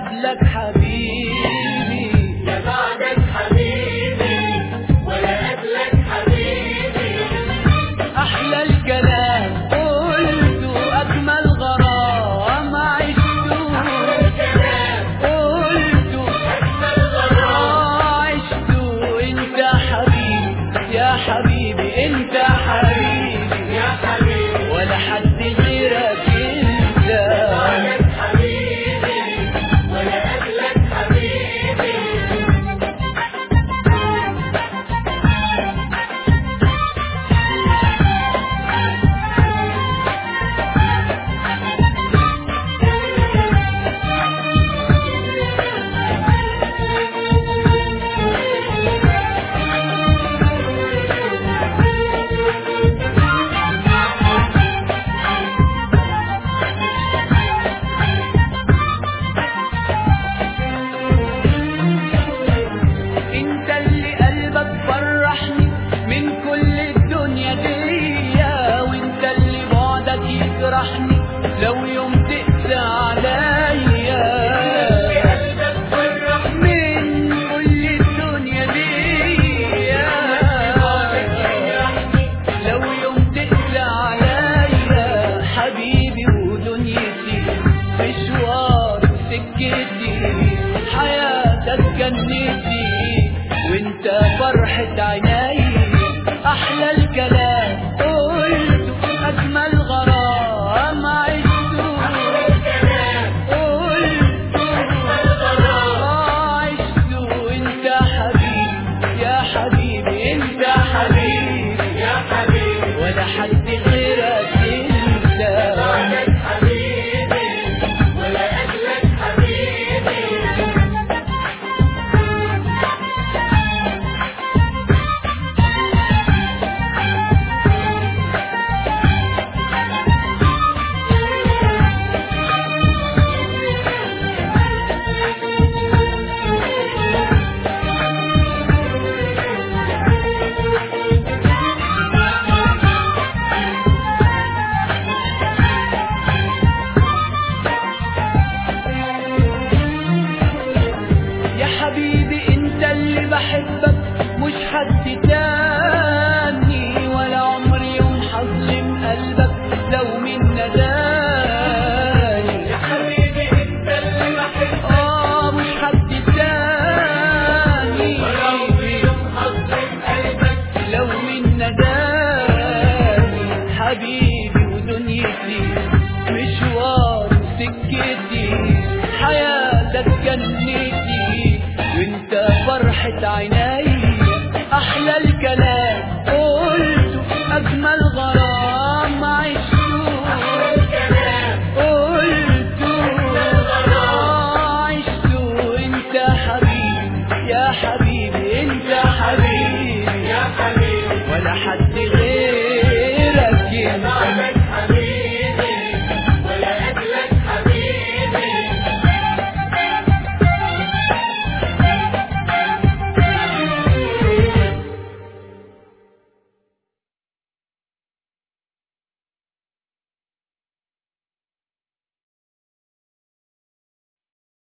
قبلك حبيبي لا بعدك حبيبي ولا قبلك حبيبي أحلى الكلام قلته أجمل غرام عشته الكلام قلته أجمل غرام عشته انت حبيبي يا حبيبي انت حبيبي يا حبيبي ولا حد غيرك انت بعدك حبيبي ولا قبلك حبيبي انت اللي قلبك فرحني من كل الدنيا دي وانت اللي بعدك يجرحني لو يوم تقسى عليا قلبك فرح من كل الدنيا دي لو يوم تقلى عليا حبيبي ودنيتي مشوار سكتي حياتك جنتي وانت فرحة عيني احلى الكلام قلته اجمل غرام عشته الكلام قلته عشته انت حبيبي يا حبيبي انت حبيبي يا حبيبي ولا حد غيرك انت بعدك حبيبي ولا قبلك حبيبي يا حبيبي انت اللي بحبك مش حد تاني ولا عمري يوم حظلم قلبك لو من نداني يا حبيبي انت اللي بحبك اه مش حد تاني ولو يوم حظم قلبك لو من نداني حبيبي ودنيتي مشوار سكتي حياتك جنتي وانت فرحة عيني